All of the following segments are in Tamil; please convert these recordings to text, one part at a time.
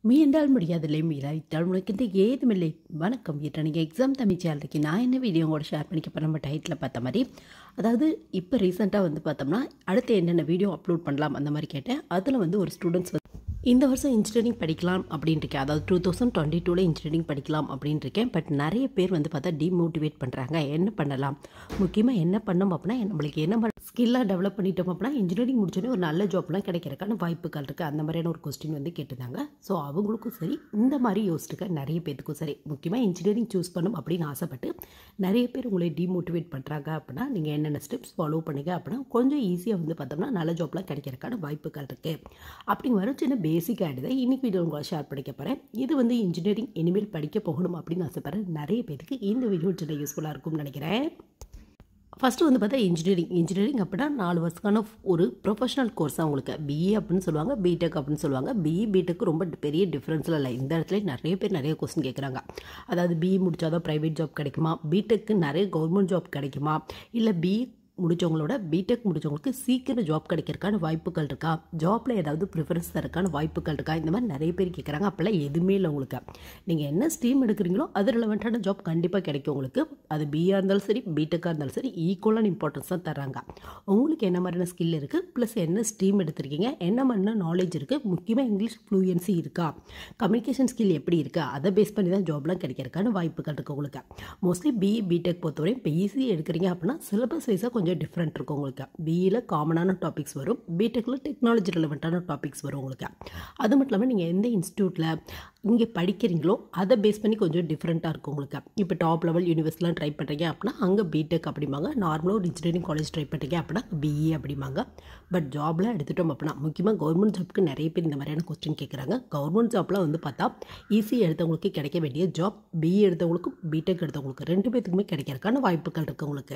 மீண்டால் முடியாதில்லை மீறாயிட்டால் உனக்கு ஏதுமில்லை வணக்கம் இன்று நீங்கள் எக்ஸாம் தமிழ் சேனலுக்கு நான் என்ன வீடியோ கூட ஷேர் பண்ணிக்க போகிறேன் நம்ம டைட்டில் பார்த்த மாதிரி அதாவது இப்போ ரீசெண்டாக வந்து பார்த்தோம்னா அடுத்து என்னென்ன வீடியோ அப்லோட் பண்ணலாம் அந்த மாதிரி கேட்டேன் அதில் வந்து ஒரு ஸ்டூடெண்ட்ஸ் இந்த வருஷம் இன்ஜினியரிங் படிக்கலாம் அப்படின்ட்டு இருக்கேன் அதாவது டூ தௌசண்ட் டுவெண்ட்டி டூவில் இன்ஜினியரிங் படிக்கலாம் அப்படின்ட்டு இருக்கேன் பட் நிறைய பேர் வந்து பார்த்தா டிமோட்டிவேட் பண்ணுறாங்க என்ன பண்ணலாம் முக்கியமாக என்ன பண்ணோம் அப்படின்னா நம்மளுக்கு என்ன ஸ்கில்லாக டெவலப் பண்ணிட்டோம் அப்படின்னா இன்ஜினியரிங் முடிச்சோடனே ஒரு நல்ல ஜாப்லாம் கிடைக்கிறதுக்கான வாய்ப்புகள் இருக்குது அந்த மாதிரியான ஒரு கொஸ்டின் வந்து கேட்டிருந்தாங்க ஸோ அவங்களுக்கும் சரி இந்த மாதிரி யோசிச்சுக்க நிறைய பேத்துக்கும் சரி முக்கியமாக இன்ஜினியரிங் சூஸ் பண்ணும் அப்படின்னு ஆசைப்பட்டு நிறைய பேர் உங்களை டிமோட்டிவேட் பண்ணுறாங்க அப்படின்னா நீங்கள் என்னென்ன ஸ்டெப்ஸ் ஃபாலோ பண்ணுங்க அப்படின்னா கொஞ்சம் ஈஸியாக வந்து பார்த்தோம்னா நல்ல ஜாப்லாம் கிடைக்கிறதுக்கான வாய்ப்புகள் இருக்குது அப்படிங்க வர சின்ன பேசிக் ஆகிடுது இன்னைக்கு வீடியோ உங்களை ஷேர் பண்ணிக்க போகிறேன் இது வந்து இன்ஜினியரிங் இனிமேல் படிக்க போகணும் அப்படின்னு ஆசைப்படுறேன் நிறைய பேருக்கு இந்த வீடியோ சின்ன யூஸ்ஃபுல்லாக இருக்கும்னு நினைக்கிறேன் ஃபஸ்ட்டு வந்து பார்த்தா இன்ஜினியரிங் இன்ஜினியரிங் அப்படின்னா நாலு வருஷக்கான ஒரு ப்ரொஃபஷனல் கோர்ஸ் தான் உங்களுக்கு பிஏ அப்படின்னு சொல்லுவாங்க பிடெக் அப்படின்னு சொல்லுவாங்க பிஇ பிடெக் ரொம்ப பெரிய டிஃப்ரென்ஸ்லாம் இல்லை இந்த இடத்துல நிறைய பேர் நிறைய கொஸ்டின் கேட்குறாங்க அதாவது பிஇ முடிச்சாதான் ப்ரைவேட் ஜாப் கிடைக்குமா பிடெக்கு நிறைய கவர்மெண்ட் ஜாப் கிடைக்குமா இல்லை பிஇ முடித்தவங்களோட பிடெக் முடித்தவங்களுக்கு சீக்கிரம் ஜாப் கிடைக்கிறதுக்கான வாய்ப்புகள் இருக்கா ஜாப்பில் ஏதாவது ப்ரிஃபரன்ஸ் தரக்கான வாய்ப்புகள் இருக்கா இந்த மாதிரி நிறைய பேர் கேட்குறாங்க அப்போல்லாம் எதுவுமே இல்லை உங்களுக்கு நீங்கள் என்ன ஸ்ட்ரீம் எடுக்கிறீங்களோ அது ரிலவெண்ட்டான ஜாப் கண்டிப்பாக கிடைக்கும் உங்களுக்கு அது பிஆ இருந்தாலும் சரி பிடெக்காக இருந்தாலும் சரி ஈக்குவலான இம்பார்ட்டன்ஸ் தான் தராங்க உங்களுக்கு என்ன மாதிரியான ஸ்கில் இருக்குது ப்ளஸ் என்ன ஸ்ட்ரீம் எடுத்திருக்கீங்க என்ன மாதிரியான நாலேஜ் இருக்குது முக்கியமாக இங்கிலீஷ் ஃப்ளூயன்சி இருக்கா கம்யூனிகேஷன் ஸ்கில் எப்படி இருக்குது அதை பேஸ் பண்ணி தான் ஜாப்லாம் கிடைக்கிறதுக்கான வாய்ப்புகள் இருக்குது உங்களுக்கு மோஸ்ட்லி பிஇ பிடெக் பொறுத்தவரை இப்போ ஈஸி எடுக்கிறீங்க அப்படின்னா சிலபஸ் வைஸாக கொஞ்சம் டிஃப்ரெண்ட் இருக்கும் உங்களுக்கு பிஇயில் காமனான டாபிக்ஸ் வரும் பிடெக்கில் டெக்னாலஜி ரிலவெண்ட்டான டாபிக்ஸ் வரும் உங்களுக்கு அது மட்டும் இல்லாமல் நீங்கள் எந்த இன்ஸ்டியூட்டில் இங்கே படிக்கிறீங்களோ அதை பேஸ் பண்ணி கொஞ்சம் டிஃப்ரெண்ட்டாக இருக்கும் உங்களுக்கு இப்போ டாப் லெவல் யூனிவர்சிட்டிலாம் ட்ரை பண்ணுறீங்க அப்படின்னா அங்கே பிடெக் அப்படிம்பாங்க நார்மலாக ஒரு இன்ஜினியரிங் காலேஜ் ட்ரை பண்ணுறீங்க அப்படின்னா பிஇ அப்படிம்பாங்க பட் ஜாப்லாம் எடுத்துட்டோம் அப்படின்னா முக்கியமாக கவர்மெண்ட் ஜாப்க்கு நிறைய பேர் இந்த மாதிரியான கொஸ்டின் கேட்குறாங்க கவர்மெண்ட் ஜாப்லாம் வந்து பார்த்தா ஈஸி எடுத்தவங்களுக்கு கிடைக்க வேண்டிய ஜாப் பிஇ எடுத்தவங்களுக்கும் பிடெக் எடுத்தவங்களுக்கு ரெண்டு பேத்துக்குமே கிடைக்கிறதுக்கான வாய்ப்புகள் இருக்குது உங்களுக்கு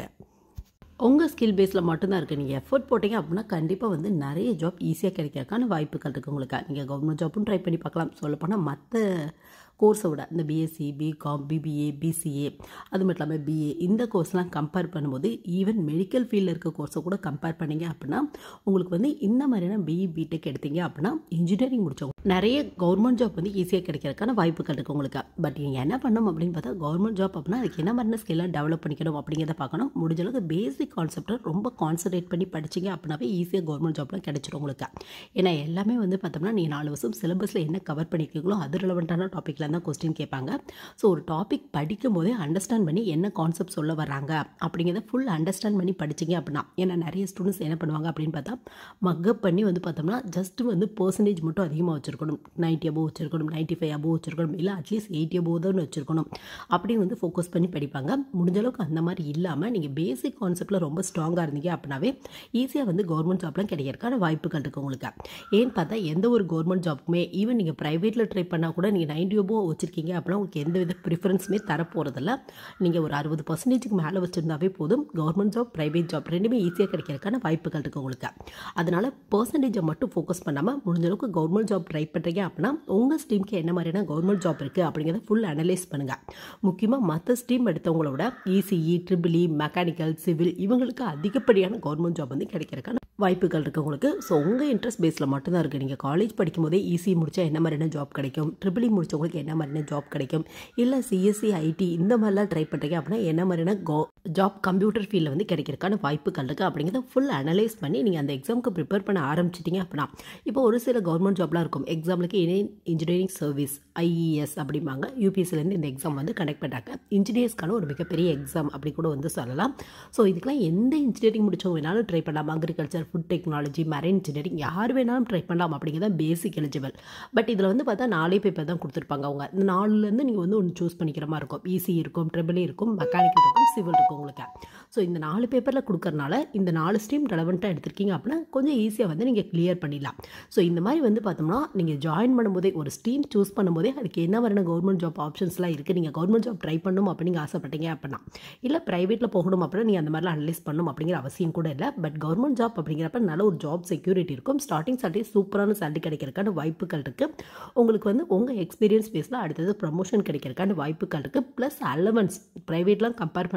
உங்கள் ஸ்கில் பேஸில் மட்டும்தான் இருக்குது நீங்கள் எஃபர்ட் போட்டிங்க அப்படின்னா கண்டிப்பாக வந்து நிறைய ஜாப் ஈஸியாக கிடைக்கிறதுக்கான வாய்ப்புகள் இருக்குது உங்களுக்கு நீங்கள் கவர்மெண்ட் ஜாப்பும் ட்ரை பண்ணி பார்க்கலாம் சொல்லப்போனால் மற்ற கோர்ஸை விட இந்த பிஎஸ்சி பிகாம் பிபிஏ பிசிஏ அது மட்டும் இல்லாமல் பிஏ இந்த கோர்ஸ்லாம் கம்பேர் பண்ணும்போது ஈவன் மெடிக்கல் ஃபீல்டில் இருக்க கோர்ஸை கூட கம்பேர் பண்ணிங்க அப்படின்னா உங்களுக்கு வந்து இந்த மாதிரியான பிஇ பிடெக் எடுத்தீங்க அப்படின்னா இன்ஜினியரிங் முடிச்சவங்க நிறைய கவர்மெண்ட் ஜாப் வந்து ஈஸியாக கிடைக்கிறதுக்கான வாய்ப்புகள் இருக்குது உங்களுக்கு பட் நீங்கள் என்ன பண்ணணும் அப்படின்னு பார்த்தா கவர்மெண்ட் ஜாப் அப்படின்னா அதுக்கு என்ன மாதிரியான ஸ்கில்லாம் டெவலப் பண்ணிக்கணும் அப்படிங்கிறத பார்க்கணும் முடிஞ்ச அளவுக்கு பேசிக் கான்செப்டை ரொம்ப கான்சன்ட்ரேட் பண்ணி படிச்சிங்க அப்படின்னாவே ஈஸியாக கவர்மெண்ட் ஜாப்லாம் கிடைச்சிடும் உங்களுக்கு ஏன்னா எல்லாமே வந்து பார்த்தோம்னா நீங்கள் நாலு வருஷம் சிலபஸில் என்ன கவர் பண்ணியிருக்கீங்களோ அது ரிலவெண்ட்டான டாப்பிக்கில் தான் கொஸ்டின் கேட்பாங்க ஸோ ஒரு டாபிக் படிக்கும் போதே அண்டர்ஸ்டாண்ட் பண்ணி என்ன கான்செப்ட் சொல்ல வராங்க அப்படிங்கிறத ஃபுல் அண்டர்ஸ்டாண்ட் பண்ணி படிச்சிங்க அப்படின்னா ஏன்னா நிறைய ஸ்டூடெண்ட்ஸ் என்ன பண்ணுவாங்க அப்படின்னு பார்த்தா மக்கப் பண்ணி வந்து பார்த்தோம்னா ஜஸ்ட் வந்து பர்சன்டேஜ் மட்டும் அதிகமாக வச்சுருக்கணும் நைன்ட்டி அபோவ் வச்சுருக்கணும் நைன்ட்டி ஃபைவ் அபோவ் வச்சுருக்கணும் இல்லை அட்லீஸ்ட் எயிட்டி அபோவ் தான் வச்சுருக்கணும் அப்படின்னு வந்து ஃபோக்கஸ் பண்ணி படிப்பாங்க முடிஞ்ச அளவுக்கு அந்த மாதிரி இல்லாமல் நீங்கள் பேசிக் கான்செப்ட்டில் ரொம்ப ஸ்ட்ராங்காக இருந்தீங்க அப்படின்னாவே ஈஸியாக வந்து கவர்மெண்ட் ஜாப்லாம் கிடைக்கிறதுக்கான வாய்ப்புகள் இருக்குது உங்களுக்கு ஏன்னு பார்த்தா எந்த ஒரு கவர்மெண்ட் ஜாப்புமே ஈவன் நீங்கள் ப்ரைவேட்டில் ட்ரை பண்ணால் கூட நீங்கள் நைன்ட்டி அபோவ் வச்சுருக்கீங்க அப்படின்னா உங்களுக்கு எந்த வித ப்ரிஃபரன்ஸுமே தரப்போகிறதில்ல நீங்கள் ஒரு அறுபது பர்சன்டேஜுக்கு மேலே வச்சுருந்தாவே போதும் கவர்மெண்ட் ஜாப் ப்ரைவேட் ஜாப் ரெண்டுமே ஈஸியாக கிடைக்கிறதுக்கான வாய்ப்புகள் இருக்குது உங்களுக்கு அதனால் பர்சன்டேஜை மட்டும் ஃபோக்கஸ் பண்ணாமல் முடிஞ்ச அளவுக்கு கவர்மெண்ட் ஜாப் ட்ரை பண்ணுறீங்க அப்படின்னா உங்கள் ஸ்ட்ரீம்க்கு என்ன மாதிரியான கவர்மெண்ட் ஜாப் இருக்குது அப்படிங்கிறத ஃபுல் அனலைஸ் பண்ணுங்கள் முக்கியமாக மற்ற ஸ்ட்ரீம் எடுத்தவங்களோட இசிஇ ட்ரிபிள்இ மெக்கானிக்கல் சிவில் இவங்களுக்கு அதிகப்படியான கவர்மெண்ட் ஜாப் வந்து கிடைக்கிறதுக்கான வாய்ப்புகள் இருக்குது உங்களுக்கு ஸோ உங்கள் இன்ட்ரெஸ்ட் பேஸில் மட்டும்தான் இருக்குது நீங்கள் காலேஜ் படிக்கும் போதே ஈஸி முடித்தா என்ன மாதிரியான ஜாப் கிடைக்கும் ட்ரிபிள்இ முடிச்சவங்களுக்கு என்ன மாதிரியான ஜாப் கிடைக்கும் இல்லை சிஎஸ்சி ஐடி இந்த மாதிரிலாம் ட்ரை பண்ணுறீங்க அப்படின்னா என்ன மாதிரியான கோ ஜாப் கம்ப்யூட்டர் ஃபீல்டில் வந்து கிடைக்கிறதுக்கான வாய்ப்புகள் இருக்குது அப்படிங்கிறத ஃபுல் அனலைஸ் பண்ணி நீங்கள் அந்த எக்ஸாமுக்கு ப்ரிப்பேர் பண்ண ஆரம்பிச்சிட்டிங்க அப்படின்னா இப்போ ஒரு சில கவர்மெண்ட் ஜாப்லாம் இருக்கும் எக்ஸாம்பிளுக்கு இணையன் இன்ஜினியரிங் சர்வீஸ் ஐஇஎஸ் அப்படிம்பாங்க யூபிஎஸ்சிலேருந்து இந்த எக்ஸாம் வந்து கனெக்ட் பண்ணுறாங்க இன்ஜினியர்ஸ்க்கான ஒரு மிகப்பெரிய எக்ஸாம் அப்படி கூட வந்து சொல்லலாம் ஸோ இதுக்கெல்லாம் எந்த இன்ஜினியரிங் முடிச்சவங்க வேணாலும் ட்ரை பண்ணலாம் agriculture food technology marine engineering யார் வேணாலும் ட்ரை பண்ணலாம் அப்படிங்கிறத பேசிக் எலிஜிபிள் பட் இதில் வந்து பார்த்தா நாலே பேப்பர் தான் கொடுத்துருப்பாங்க அவங்க இந்த நாலுலேருந்து நீங்கள் வந்து ஒன்று சூஸ் பண்ணிக்கிற மாதிரி இருக்கும் ஈஸி இருக்கும் ட்ரிபிள் இருக்கும் மெக்கானிக்கல் இருக்கும் சிவில் இருக்கும் உங்களுக்கு ஸோ இந்த நாலு பேப்பரில் கொடுக்கறனால இந்த நாலு ஸ்ட்ரீம் ரெலவெண்ட்டாக எடுத்திருக்கீங்க அப்படின்னா கொஞ்சம் ஈஸியாக வந்து நீங்கள் கிளியர் பண்ணிடலாம் ஸோ இந்த மாதிரி வந்து பார்த்தோம்னா நீங்கள் ஜாயின் பண்ணும்போதே ஒரு ஸ்ட்ரீம் சூஸ் பண்ணும்போதே அதுக்கு என்ன வரையான கவர்மெண்ட் ஜாப் ஆப்ஷன்ஸ்லாம் இருக்குது நீங்கள் கவர்மெண்ட் ஜாப் ட்ரை பண்ணணும் அப்படின்னு ஆசைப்பட்டீங்க அப்படின்னா இல்லை ப்ரைவேட்டில் போகணும் அப்படின்னா நீங்கள் அந்த மாதிரிலாம் அனலைஸ் பண்ணணும் அப்படிங்கிற அவசியம் கூட இல்லை பட் கவர்மெண்ட் ஜாப் அப்படிங்கிறப்ப நல்ல ஒரு ஜாப் செக்யூரிட்டி இருக்கும் ஸ்டார்டிங் சேலரி சூப்பரான சேலரி கிடைக்கிறதுக்கான வாய்ப்புகள் இருக்குது உங்களுக்கு வந்து உங்கள் எக்ஸ்பீரியன்ஸ் பேஸில் அடுத்தது ப்ரமோஷன் கிடைக்கிறதுக்கான வாய்ப்புகள் இருக்குது ப்ளஸ் அலவன்ஸ் ப்ரைவேட்லாம் கம்பேர் பண்ணும்போது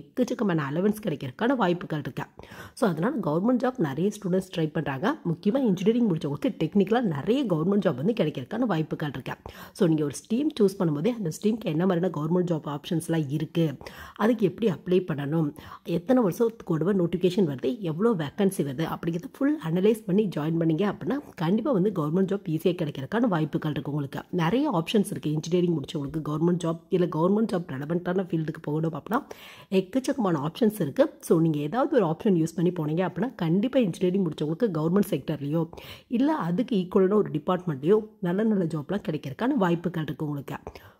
எக்கச்சக்கமான அலவன்ஸ் கிடைக்கிறதுக்கான வாய்ப்புகள் இருக்கு ஸோ அதனால் கவர்மெண்ட் ஜாப் நிறைய ஸ்டூடெண்ட்ஸ் ட்ரை பண்ணுறாங்க முக்கியமாக இன்ஜினியரிங் முடிச்சவங்களுக்கு டெக்னிக்கலாக நிறைய கவர்மெண்ட் ஜாப் வந்து கிடைக்கிறதுக்கான வாய்ப்புகள் இருக்கு ஸோ நீங்கள் ஒரு ஸ்ட்ரீம் சூஸ் பண்ணும்போதே அந்த ஸ்ட்ரீம்க்கு என்ன மாதிரியான கவர்மெண்ட் ஜாப் ஆப்ஷன்ஸ்லாம் இருக்குது அதுக்கு எப்படி அப்ளை பண்ணணும் எத்தனை வருஷத்துக்கு ஒரு நோட்டிஃபிகேஷன் வருது எவ்வளோ வேக்கன்சி வருது அப்படிங்கிறத ஃபுல் அனலைஸ் பண்ணி ஜாயின் பண்ணீங்க அப்படின்னா கண்டிப்பாக வந்து கவர்மெண்ட் ஜாப் ஈஸியாக கிடைக்கிறதுக்கான வாய்ப்புகள் இருக்குது உங்களுக்கு நிறைய ஆப்ஷன்ஸ் இருக்குது இன்ஜினியரிங் முடிச்சவங்களுக்கு கவர்மெண்ட் ஜாப் இல்லை கவர்மெண்ட் ஜாப் ரெலவெண்ட்டான ஃபீல்டுக்கு போகணும் அப்படின்னா எக்கச்சக்கமான ஆப்ஷன்ஸ் இருக்குது ஸோ நீங்கள் ஏதாவது ஒரு ஆப்ஷன் யூஸ் பண்ணி போனீங்க அப்படின்னா கண்டிப்பாக இன்ஜினியரிங் முடிச்சவங்களுக்கு கவர்மெண்ட் செக்டர்லேயோ இல்லை அதுக்கு ஈக்குவலான ஒரு டிபார்ட்மெண்ட்லேயோ நல்ல நல்ல ஜாப்லாம் கிடைக்கிறதுக்கான வாய்ப்புகள் இருக்குது உங்களுக்கு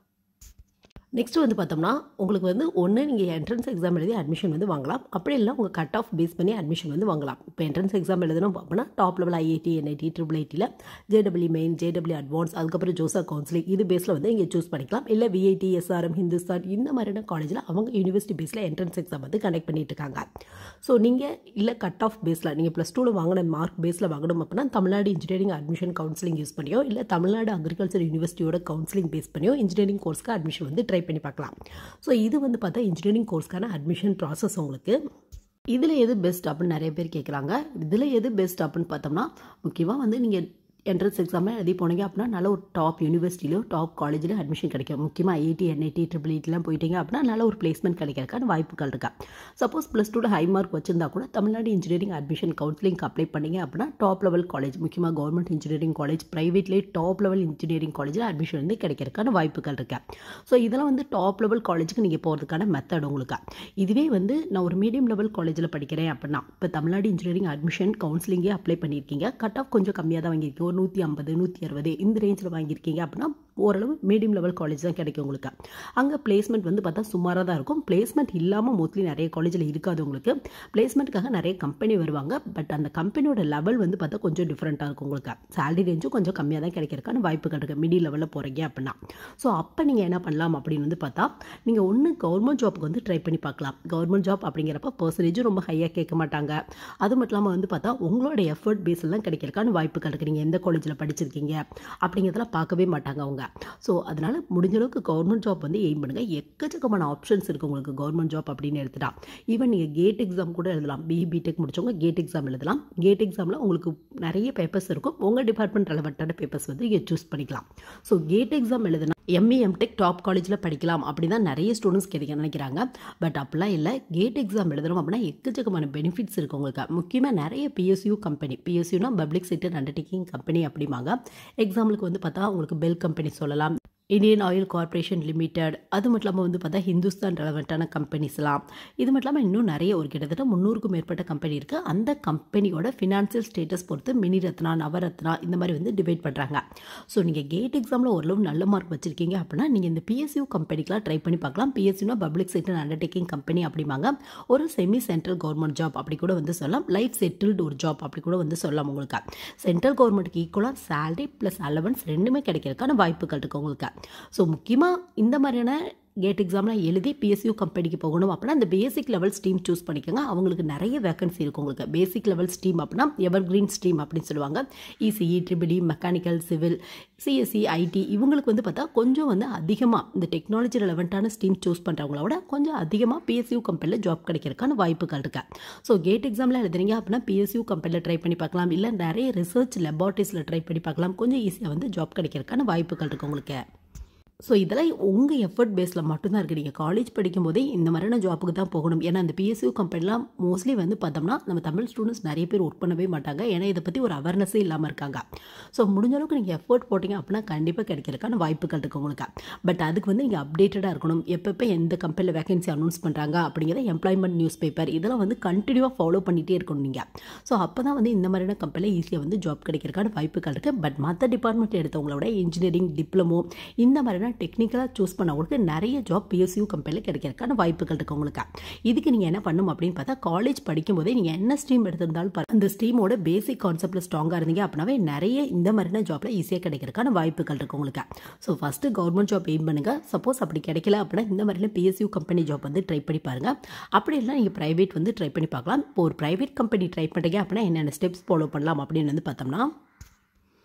நெக்ஸ்ட் வந்து பார்த்தோம்னா உங்களுக்கு வந்து ஒன்று நீங்கள் என்ட்ரன்ஸ் எக்ஸாம் எழுதி அட்மிஷன் வந்து வாங்கலாம் அப்படி இல்லை உங்கள் கட் ஆஃப் பேஸ் பண்ணி அட்மிஷன் வந்து வாங்கலாம் இப்போ என்ட்ரன்ஸ் எக்ஸாம் எழுதணும் அப்படின்னா top level IIT NIT triple ஐடியில் ஜேடபிள்யூ மெயின் ஜேடபிள்யூ அட்வான்ஸ் அதுக்கப்புறம் ஜோசா கவுன்சிலிங் இது பேஸில் வந்து இங்கே சூஸ் பண்ணிக்கலாம் இல்லை விஐடி எஸ்ஆர்எம் ஹிந்துஸ்தான் இந்த மாதிரியான காலேஜில் அவங்க யூனிவர்சிட்டி பேஸில் என்ட்ரன்ஸ் எக்ஸாம் வந்து கண்டக்ட் பண்ணிட்டு இருக்காங்க ஸோ நீங்கள் இல்லை கட் ஆஃப் பேஸில் நீங்கள் ப்ளஸ் டூவில் வாங்கின மார்க் பேஸில் வாங்கணும் அப்படின்னா Tamil Nadu engineering admission counselling use பண்ணியோ இல்லை தமிழ்நாடு அக்ரிகல்ச்சர் யூனிவர்சிட்டியோட கவுன்சிலிங் பேஸ் பண்ணியோ இன்ஜினியரிங் கோர்ஸ்க்கு அட்மிஷன் வந்து ட்ரை பண்ணி பார்க்கலாம் ஸோ இது வந்து பார்த்தா இன்ஜினியரிங் கோர்ஸ்க்கான அட்மிஷன் ப்ராசஸ் உங்களுக்கு இதில் எது பெஸ்ட் அப்படின்னு நிறைய பேர் கேட்குறாங்க இதில் எது பெஸ்ட் அப்படின்னு பார்த்தோம்னா முக்கியமாக வந்து நீங்கள் என்ட்ரன்ஸ் எக்ஸாமே எழுதி போனீங்க அப்படின்னா நல்ல ஒரு டாப் யூனிவர்சிட்டியிலோ டாப் காலேஜில் அட்மிஷன் கிடைக்கும் முக்கியமாக ஐஐடி என்ஐடி ட்ரிபிள் ஐடிலாம் போயிட்டீங்க அப்படின்னா நல்ல ஒரு பிளேஸ்மெண்ட் கிடைக்கிறதுக்கான வாய்ப்புகள் இருக்கா சப்போஸ் ப்ளஸ் டூவில் ஹை மார்க் வச்சிருந்தா கூட தமிழ்நாடு இன்ஜினியரிங் அட்மிஷன் கவுன்சிலிங்க்கு அப்ளை பண்ணீங்க அப்படின்னா டாப் லெவல் காலேஜ் முக்கியமாக கவர்மெண்ட் இன்ஜினியரிங் காலேஜ் ப்ரைவேட்லேயே டாப் லெவல் இன்ஜினியரிங் காலேஜில் அட்மிஷன் வந்து கிடைக்கிறதுக்கான வாய்ப்புகள் இருக்கு ஸோ இதெல்லாம் வந்து டாப் லெவல் காலேஜுக்கு நீங்கள் போகிறதுக்கான மெத்தட் உங்களுக்கு இதுவே வந்து நான் ஒரு மீடியம் லெவல் காலேஜில் படிக்கிறேன் அப்படின்னா இப்போ தமிழ்நாடு இன்ஜினியரிங் அட்மிஷன் கவுன்சிலிங்கே அப்ளை பண்ணியிருக்கீங்க கட் ஆஃப் கொஞ்சம் கம்மியாக தான் வாங்கியிருக்கீங்க ஒரு நூற்றி ஐம்பது நூற்றி அறுபது இந்த ரேஞ்சில் வாங்கியிருக்கீங்க அப்படின்னா ஓரளவு மீடியம் லெவல் காலேஜ் தான் கிடைக்கும் உங்களுக்கு அங்கே பிளேஸ்மெண்ட் வந்து பார்த்தா சுமாராக தான் இருக்கும் பிளேஸ்மெண்ட் இல்லாமல் மோஸ்ட்லி நிறைய காலேஜில் இருக்காது உங்களுக்கு பிளேஸ்மெண்ட்டுக்காக நிறைய கம்பெனி வருவாங்க பட் அந்த கம்பெனியோட லெவல் வந்து பார்த்தா கொஞ்சம் டிஃப்ரெண்ட்டாக இருக்கும் உங்களுக்கு சேலரி ரேஞ்சும் கொஞ்சம் கம்மியாக தான் கிடைக்கிறதுக்கான வாய்ப்புகள் இருக்குது மிடி லெவலில் போகிறீங்க அப்படின்னா ஸோ அப்போ நீங்கள் என்ன பண்ணலாம் அப்படின்னு வந்து பார்த்தா நீங்கள் ஒன்று கவர்மெண்ட் ஜாப்புக்கு வந்து ட்ரை பண்ணி பார்க்கலாம் கவர்மெண்ட் ஜாப் அப்படிங்கிறப்ப பர்சன்டேஜும் ரொம்ப ஹையாக கேட்க மாட்டாங்க அது மட்டும் இல்லாமல் வந்து பார்த்தா உங்களோட எஃபர்ட் பேஸில் தான் கிடைக்கிறதுக்கான வாய்ப்புகள் இருக்குது நீங்கள் எந்த காலேஜில் படிச்சிருக்கீங்க அப்படிங்கிறதெல்லாம் பார்க்கவே மாட்டாங்க அவங்க ஸோ அதனால் முடிஞ்ச அளவுக்கு கவர்மெண்ட் ஜாப் வந்து எய்ம் பண்ணுங்கள் எக்கச்சக்கமான ஆப்ஷன்ஸ் இருக்குது உங்களுக்கு கவர்மெண்ட் ஜாப் அப்படின்னு எடுத்துட்டா ஈவன் நீங்கள் கேட் எக்ஸாம் கூட எழுதலாம் பிஇ பிடெக் முடிச்சவங்க கேட் எக்ஸாம் எழுதலாம் கேட் எக்ஸாமில் உங்களுக்கு நிறைய பேப்பர்ஸ் இருக்கும் உங்கள் டிபார்ட்மெண்ட் ரெலவெண்ட்டான பேப்பர்ஸ் வந்து நீங்கள் சூஸ் பண்ணிக்கலாம் ஸோ கேட் எக்ஸாம் எழுதுனா எம்இ எம்டெக் டாப் காலேஜில் படிக்கலாம் அப்படி தான் நிறைய ஸ்டூடெண்ட்ஸ் கிடைக்க நினைக்கிறாங்க பட் அப்படிலாம் இல்லை கேட் எக்ஸாம் எழுதணும் அப்படின்னா எக்கச்சக்கமான பெனிஃபிட்ஸ் இருக்குது உங்களுக்கு முக்கியமாக நிறைய பிஎஸ்யூ கம்பெனி பிஎஸ்யூனா பப்ளிக் செக்டர் அண்டர்டேக்கிங் கம்பெனி அப்படிம்பாங்க எக்ஸாம்பிளுக்கு வந்து பார்த்தா உங்களுக்கு பெல் கம்பெனி சொல்லலாம் இந்தியன் ஆயில் கார்ப்பரேஷன் லிமிடெட் அது மட்டும் இல்லாமல் வந்து பார்த்தா ஹிந்துஸ்தான் ரெலவெண்ட்டான கம்பெனிஸ்லாம் இது மட்டும் இல்லாமல் இன்னும் நிறைய ஒரு கிட்டத்தட்ட முந்நூறுக்கும் மேற்பட்ட கம்பெனி இருக்குது அந்த கம்பெனியோட ஃபினான்சியல் ஸ்டேட்டஸ் பொறுத்து மினி ரத்னா நவரத்னா இந்த மாதிரி வந்து டிவைட் பண்ணுறாங்க ஸோ நீங்கள் கேட் எக்ஸாமில் ஓரளவு நல்ல மார்க் வச்சிருக்கீங்க அப்படின்னா நீங்கள் இந்த பிஎஸ்யூ கம்பெனிக்கெலாம் ட்ரை பண்ணி பார்க்கலாம் பிஎஸ்யூனா பப்ளிக் செக்டர் அண்டர்டேக்கிங் கம்பெனி அப்படிம்பாங்க ஒரு செமி சென்ட்ரல் கவர்மெண்ட் ஜாப் அப்படி கூட வந்து சொல்லலாம் லைஃப் செட்டில்டு ஒரு ஜாப் அப்படி கூட வந்து சொல்லலாம் உங்களுக்கு சென்ட்ரல் கவர்மெண்ட்டுக்கு ஈக்குவலாக சேலரி ப்ளஸ் அலவன்ஸ் ரெண்டுமே கிடைக்கிறதுக்கான வாய்ப்புகள் இருக்குது உங்களுக்கு ஸோ முக்கியமாக இந்த மாதிரியான கேட் எக்ஸாம்லாம் எழுதி பிஎஸ்யூ கம்பெனிக்கு போகணும் அப்படின்னா அந்த பேசிக் லெவல் ஸ்ட்ரீம் சூஸ் பண்ணிக்கோங்க அவங்களுக்கு நிறைய வேகன்சி இருக்கும் உங்களுக்கு பேசிக் லெவல் ஸ்ட்ரீம் அப்படின்னா எவர் கிரீன் ஸ்ட்ரீம் அப்படின்னு சொல்லுவாங்க ECE triple E mechanical civil CSE IT இவங்களுக்கு வந்து பார்த்தா கொஞ்சம் வந்து அதிகமாக இந்த டெக்னாலஜி ரெலவெண்ட்டான ஸ்ட்ரீம் சூஸ் பண்ணுறவங்கள விட கொஞ்சம் அதிகமாக பிஎஸ்யூ கம்பெனியில் ஜாப் கிடைக்கிறதுக்கான வாய்ப்புகள் இருக்கு ஸோ கேட் எக்ஸாமில் எழுதுறீங்க அப்படின்னா பிஎஸ்யூ கம்பெனியில் ட்ரை பண்ணி பார்க்கலாம் இல்லை நிறைய ரிசர்ச் லெபார்ட்டரிஸில் ட்ரை பண்ணி பார்க்கலாம் கொஞ்சம் ஈஸியாக வந்து ஜாப் கிடைக்கிறதுக்கான வாய்ப்புகள் இருக்குது உங்களுக்கு ஸோ இதெல்லாம் உங்கள் எஃபர்ட் பேஸில் மட்டும்தான் இருக்குது நீங்கள் காலேஜ் படிக்கும் போதே இந்த மாதிரியான ஜாப்புக்கு தான் போகணும் ஏன்னா அந்த பிஎஸ்யூ கம்பெனிலாம் மோஸ்ட்லி வந்து பார்த்தோம்னா நம்ம தமிழ் ஸ்டூடெண்ட்ஸ் நிறைய பேர் ஒர்க் பண்ணவே மாட்டாங்க ஏன்னா இதை பற்றி ஒரு அவேர்னஸே இல்லாமல் இருக்காங்க ஸோ முடிஞ்ச அளவுக்கு நீங்கள் எஃபர்ட் போட்டிங்க அப்படின்னா கண்டிப்பாக கிடைக்கிறதுக்கான வாய்ப்புகள் இருக்குது உங்களுக்கு பட் அதுக்கு வந்து நீங்கள் அப்டேட்டடாக இருக்கணும் எப்பப்போ எந்த கம்பெனியில் வேகன்சி அனௌன்ஸ் பண்ணுறாங்க அப்படிங்கிறத எம்ப்ளாய்மெண்ட் நியூஸ் பேப்பர் இதெல்லாம் வந்து கண்டினியூவாக ஃபாலோ பண்ணிகிட்டே இருக்கணும் நீங்கள் ஸோ அப்போ தான் வந்து இந்த மாதிரியான கம்பெனியில் ஈஸியாக வந்து ஜாப் கிடைக்கிறதுக்கான வாய்ப்புகள் இருக்குது பட் மற்ற டிபார்ட்மெண்ட் எடுத்தவங்களோட இன்ஜினியரிங் டிப்ளமோ இந்த மாதிரியான டெக்னிக்கலாக சூஸ் பண்ணவங்களுக்கு நிறைய ஜாப் பிஎஸ்யூ கம்பெனியில் கிடைக்கிறதுக்கான வாய்ப்புகள் இருக்குது உங்களுக்கு இதுக்கு நீங்கள் என்ன பண்ணணும் அப்படின்னு பார்த்தா காலேஜ் படிக்கும்போதே நீங்கள் என்ன ஸ்ட்ரீம் எடுத்திருந்தாலும் பாரு- அந்த ஸ்ட்ரீமோட பேசிக் கான்செப்டில் ஸ்ட்ராங்காக இருந்தீங்க அப்படின்னாவே நிறைய இந்த மாதிரியான ஜாப்பில் ஈஸியாக கிடைக்கிறதுக்கான வாய்ப்புகள் இருக்குது உங்களுக்கு so first government job aim பண்ணுங்கள் சப்போஸ் அப்படி கிடைக்கல அப்படின்னா இந்த மாதிரியான பிஎஸ்யூ கம்பெனி ஜாப் வந்து ட்ரை பண்ணி பாருங்கள் அப்படி இல்லை நீங்கள் ப்ரைவேட் வந்து ட்ரை பண்ணி பார்க்கலாம் இப்போ ஒரு ப்ரைவேட் கம்பெனி ட்ரை பண்ணுறீங்க அப்படின்னா என்னென்ன ஸ்டெப்ஸ் ஃபாலோ பண்ணலாம் அப்படின்னு வந்து பார்த்தோம்னா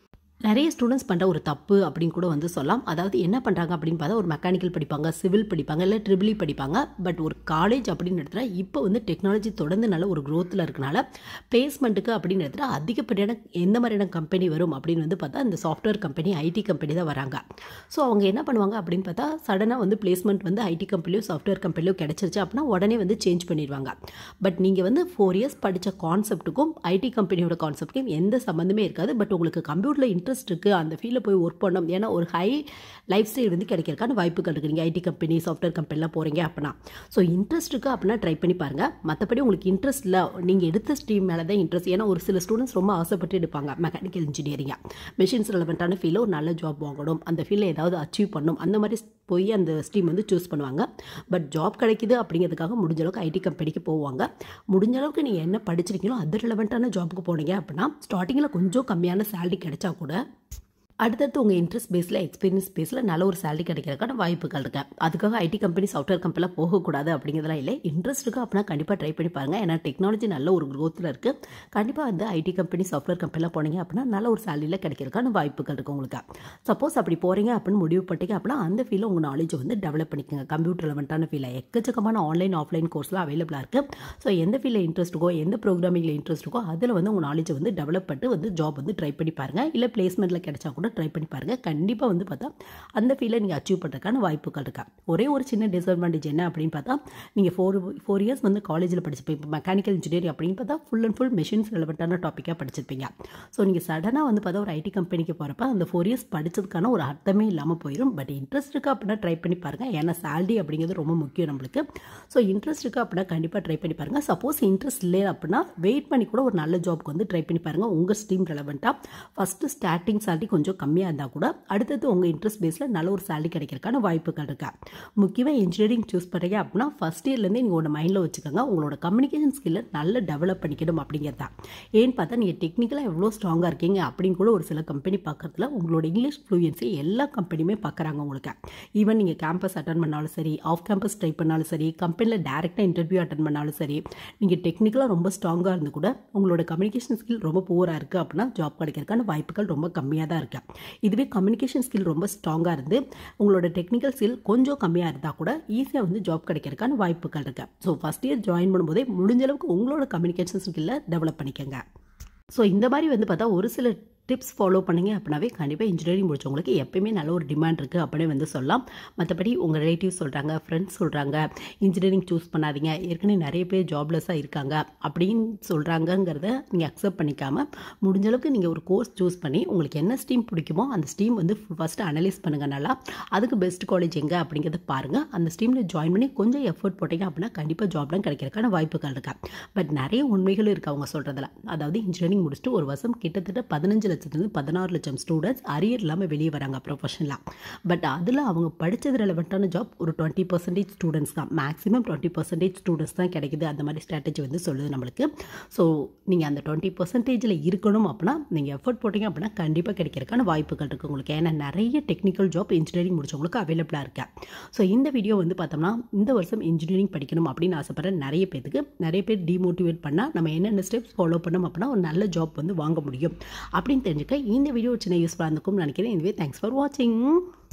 நிறைய ஸ்டூடெண்ட்ஸ் பண்ணுற ஒரு தப்பு அப்படின்னு கூட வந்து சொல்லலாம் அதாவது என்ன பண்ணுறாங்க அப்படின்னு பார்த்தா ஒரு மெக்கானிக்கல் படிப்பாங்க சிவில் படிப்பாங்க இல்லை ட்ரிபிளி படிப்பாங்க பட் ஒரு காலேஜ் அப்படின்னு எடுத்துகிட்டா இப்போ வந்து டெக்னாலஜி தொடர்ந்து நல்ல ஒரு க்ரோத்தில் இருக்கனால பிளேஸ்மெண்ட்டுக்கு அப்படின்னு எடுத்துகிட்டா அதிகப்படியான எந்த மாதிரியான கம்பெனி வரும் அப்படின்னு வந்து பார்த்தா இந்த சாஃப்ட்வேர் கம்பெனி ஐடி கம்பெனி தான் வராங்க ஸோ அவங்க என்ன பண்ணுவாங்க அப்படின்னு பார்த்தா சடனாக வந்து பிளேஸ்மெண்ட் வந்து ஐடி கம்பெனியோ சாஃப்ட்வேர் கம்பெனியோ கிடச்சிருச்சு அப்படின்னா உடனே வந்து சேஞ்ச் பண்ணிடுவாங்க பட் நீங்கள் வந்து ஃபோர் இயர்ஸ் படித்த கான்செப்ட்டுக்கும் ஐடி கம்பெனியோட கான்செப்ட்டுக்கும் எந்த சம்மந்தமே இருக்காது பட் உங்களுக்கு கம்ப்யூட்டரில் இன்ட்ரெஸ்ட் இருக்குது அந்த ஃபீல்டில் போய் ஒர்க் பண்ணணும் ஏன்னா ஒரு ஹை லைஃப் ஸ்டைல் வந்து கிடைக்கிறதுக்கான வாய்ப்புகள் இருக்குது நீங்கள் ஐடி கம்பெனி சாஃப்ட்வேர் கம்பெனிலாம் போகிறீங்க அப்படின்னா ஸோ இன்ட்ரெஸ்ட் இருக்குது அப்படின்னா ட்ரை பண்ணி பாருங்கள் மற்றபடி உங்களுக்கு இன்ட்ரெஸ்ட் இல்லை நீங்கள் எடுத்த ஸ்ட்ரீம் மேலே தான் இன்ட்ரெஸ்ட் ஏன்னா ஒரு சில ஸ்டூடெண்ட்ஸ் ரொம்ப ஆசைப்பட்டு எடுப்பாங்க மெக்கானிக்கல் இன்ஜினியரிங்காக மிஷின்ஸ் ரெலவெண்ட்டான ஃபீல்டில் ஒரு நல்ல ஜாப் வாங்கணும் அந்த ஃபீல்டில் ஏதாவது அச்சீவ் பண்ணணும் அந்த மாதிரி போய் அந்த ஸ்ட்ரீம் வந்து சூஸ் பண்ணுவாங்க பட் ஜாப் கிடைக்குது அப்படிங்கிறதுக்காக முடிஞ்ச அளவுக்கு ஐடி கம்பெனிக்கு போவாங்க முடிஞ்ச அளவுக்கு நீங்கள் என்ன படிச்சிருக்கீங்களோ அது ரிலவெண்ட்டான ஜாப்புக்கு போனீங்க அப்படின்னா ஸ்டார்டிங்கில் கொஞ்சம் கம்மியான சேலரி கிடைச்சா கூட அடுத்தடுத்து உங்கள் இன்ட்ரெஸ்ட் பேஸில் எக்ஸ்பீரியன்ஸ் பேஸில் நல்ல ஒரு சேலரி கிடைக்கிறதுக்கான வாய்ப்புகள் இருக்கு அதுக்காக ஐடி கம்பெனி சாஃப்ட்வேர் கம்பெனிலாம் போகக்கூடாது அப்படிங்கிறதுலாம் இல்லை இன்ட்ரெஸ்ட் இருக்குது அப்படின்னா கண்டிப்பாக ட்ரை பண்ணி பாருங்கள் ஏன்னா டெக்னாலஜி நல்ல ஒரு க்ரோத்தில் இருக்குது கண்டிப்பாக வந்து ஐடி கம்பெனி சாஃப்ட்வேர் கம்பெனிலாம் போனீங்க அப்படின்னா நல்ல ஒரு சேலரியில் கிடைக்கிறதுக்கான வாய்ப்புகள் இருக்குது உங்களுக்கு சப்போஸ் அப்படி போகிறீங்க அப்படின்னு முடிவு பண்ணிட்டீங்க அப்படின்னா அந்த ஃபீல்டில் உங்கள் நாலேஜ் வந்து டெவலப் பண்ணிக்கோங்க கம்ப்யூட்டர் ரெலவெண்ட்டான ஃபீல்டில் எக்கச்சக்கமான ஆன்லைன் ஆஃப்லைன் கோர்ஸ்லாம் அவைலபிளாக இருக்குது ஸோ எந்த ஃபீல்டில் இன்ட்ரெஸ்ட் இருக்கோ எந்த ப்ரோக்ராமிங்கில் இன்ட்ரெஸ்ட் இருக்கோ அதில் வந்து உங்கள் நாலேஜை வந்து டெவலப் பண்ணிட்டு வந்து ஜாப் வந்து ட்ரை பண்ணி பாருங்கள் இல்லை பிளேஸ்மெண்ட்டில் கிடைச்சா கூட ட்ரை பண்ணி பாருங்கள் கண்டிப்பாக வந்து பார்த்தா அந்த ஃபீல்டை நீங்கள் அச்சீவ் பண்ணுறதுக்கான வாய்ப்புகள் இருக்கா ஒரே ஒரு சின்ன டிஸ்அட்வான்டேஜ் என்ன அப்படின்னு பார்த்தா நீங்கள் ஃபோர் ஃபோர் இயர்ஸ் வந்து காலேஜில் படிச்சிருப்பீங்க இப்போ மெக்கானிக்கல் இன்ஜினியரிங் அப்படின்னு பார்த்தா ஃபுல் அண்ட் ஃபுல் மிஷின்ஸ் ரெலவெண்ட்டான டாப்பிக்காக படிச்சிருப்பீங்க ஸோ நீங்கள் சடனாக வந்து பார்த்தா ஒரு ஐடி கம்பெனிக்கு போகிறப்ப அந்த ஃபோர் இயர்ஸ் படித்ததுக்கான ஒரு அர்த்தமே இல்லாமல் போயிடும் பட் இன்ட்ரெஸ்ட் இருக்குது அப்படின்னா ட்ரை பண்ணி பாருங்கள் ஏன்னா சேலரி அப்படிங்கிறது ரொம்ப முக்கியம் நம்மளுக்கு ஸோ இன்ட்ரெஸ்ட் இருக்குது அப்படின்னா கண்டிப்பாக ட்ரை பண்ணி பாருங்கள் சப்போஸ் இன்ட்ரெஸ்ட் இல்லை அப்படின்னா வெயிட் பண்ணி கூட ஒரு நல்ல ஜாப்க்கு வந்து ட்ரை பண்ணி பாருங்கள் உங்கள் ஸ்ட்ரீம் ரெலவெண்ட்டாக ஃபஸ்ட்டு ஸ்டார்டிங் சேலரி கொஞ்சம் கம்மியாக இருந்தால் கூட அடுத்தது உங்கள் இன்ட்ரெஸ்ட் பேஸில் நல்ல ஒரு சேலரி கிடைக்கிறதுக்கான வாய்ப்புகள் இருக்கா முக்கியமாக இன்ஜினியரிங் சூஸ் பண்ணுறீங்க அப்படின்னா ஃபஸ்ட் இயர்லேருந்து நீங்கள் உங்களோட மைண்டில் வச்சுக்கோங்க உங்களோட கம்யூனிகேஷன் ஸ்கில்லை நல்லா டெவலப் பண்ணிக்கணும் அப்படிங்கிறது தான் ஏன்னு பார்த்தா நீங்கள் டெக்னிக்கலாக எவ்வளோ ஸ்ட்ராங்காக இருக்கீங்க அப்படின்னு கூட ஒரு சில கம்பெனி பார்க்குறதுல உங்களோட இங்கிலீஷ் ஃப்ளூயன்சி எல்லா கம்பெனியுமே பார்க்குறாங்க உங்களுக்கு ஈவன் நீங்கள் கேம்பஸ் அட்டன் பண்ணாலும் சரி ஆஃப் கேம்பஸ் ட்ரை பண்ணாலும் சரி கம்பெனியில் டேரெக்டாக இன்டர்வியூ அட்டன் பண்ணாலும் சரி நீங்கள் டெக்னிக்கலாக ரொம்ப ஸ்ட்ராங்காக இருந்து கூட உங்களோட கம்யூனிகேஷன் ஸ்கில் ரொம்ப புவராக இருக்குது அப்படின்னா ஜாப் கிடைக்கிறதுக்கான வாய்ப்புகள் ரொம்ப கம்மியாக தான் இருக்கு இதுவே கம்யூனிகேஷன் ஸ்கில் ரொம்ப ஸ்ட்ராங்காக இருந்து உங்களோட டெக்னிக்கல் ஸ்கில் கொஞ்சம் கம்மியாக இருந்தால் கூட ஈஸியாக வந்து ஜாப் கிடைக்கிறதுக்கான வாய்ப்புகள் இருக்கு ஸோ ஃபஸ்ட் இயர் ஜாயின் பண்ணும்போதே முடிஞ்ச அளவுக்கு உங்களோட கம்யூனிகேஷன் ஸ்கில்லை டெவலப் பண்ணிக்கோங்க ஸோ இந்த மாதிரி வந்து பார்த்தா ஒரு சில டிப்ஸ் ஃபாலோ பண்ணிங்க அப்படின்னாவே கண்டிப்பாக இன்ஜினியரிங் முடிச்சவங்களுக்கு எப்பயுமே நல்ல ஒரு டிமாண்ட் இருக்குது அப்படின்னு வந்து சொல்லலாம் மற்றபடி உங்கள் ரிலேட்டிவ்ஸ் சொல்கிறாங்க ஃப்ரெண்ட்ஸ் சொல்கிறாங்க இன்ஜினியரிங் சூஸ் பண்ணாதீங்க ஏற்கனவே நிறைய பேர் ஜாப்லெஸ்ஸாக இருக்காங்க அப்படின்னு சொல்கிறாங்கங்கிறத நீங்கள் அக்செப்ட் பண்ணிக்காமல் முடிஞ்ச அளவுக்கு நீங்கள் ஒரு கோர்ஸ் சூஸ் பண்ணி உங்களுக்கு என்ன ஸ்ட்ரீம் பிடிக்குமோ அந்த ஸ்ட்ரீம் வந்து ஃபஸ்ட்டு அனலைஸ் பண்ணுங்கள் நல்லா அதுக்கு பெஸ்ட் காலேஜ் எங்கே அப்படிங்கிறத பாருங்கள் அந்த ஸ்ட்ரீமில் ஜாயின் பண்ணி கொஞ்சம் எஃபர்ட் போட்டிங்க அப்படின்னா கண்டிப்பாக ஜாப்லாம் கிடைக்கிறதுக்கான வாய்ப்புகள் இருக்கா பட் நிறைய உண்மைகளும் இருக்குது அவங்க சொல்கிறதுல அதாவது இன்ஜினியரிங் முடிச்சுட்டு ஒரு வருஷம் கிட்டத்தட்ட பதினஞ்சு லட்சத்துலேருந்து பதினாறு லட்சம் ஸ்டூடெண்ட்ஸ் அரியர் இல்லாமல் வெளியே வராங்க ப்ரொஃபஷனலாக பட் அதில் அவங்க படித்தது ரெலவெண்ட்டான ஜாப் ஒரு டுவெண்ட்டி பர்சன்டேஜ் ஸ்டூடெண்ட்ஸ் தான் மேக்ஸிமம் டுவெண்ட்டி பர்சன்டேஜ் ஸ்டூடெண்ட்ஸ் தான் கிடைக்குது அந்த மாதிரி ஸ்ட்ராட்டஜி வந்து சொல்லுது நம்மளுக்கு ஸோ நீங்கள் அந்த டுவெண்ட்டி பர்சன்டேஜில் இருக்கணும் அப்படின்னா நீங்கள் எஃபர்ட் போட்டிங்க அப்படின்னா கண்டிப்பாக கிடைக்கிறதுக்கான வாய்ப்புகள் இருக்குது உங்களுக்கு ஏன்னா நிறைய டெக்னிக்கல் ஜாப் இன்ஜினியரிங் முடிச்சவங்களுக்கு அவைலபிளாக இருக்குது ஸோ இந்த வீடியோ வந்து பார்த்தோம்னா இந்த வருஷம் இன்ஜினியரிங் படிக்கணும் அப்படின்னு ஆசைப்படுற நிறைய பேருக்கு நிறைய பேர் டிமோட்டிவேட் பண்ணால் நம்ம என்னென்ன ஸ்டெப்ஸ் ஃபாலோ பண்ணோம் அப்படின்னா ஒரு நல்ல ஜாப் வந்து வாங்க முடியும் அப்படின்னு தெரிஞ்சுக்க இந்த வீடியோ சின்ன யூஸ்ஃபுல்லாக இருந்திருக்கும்னு நினைக்கிறேன் இதுவே தேங்க்ஸ் ஃபார் வாட்சிங்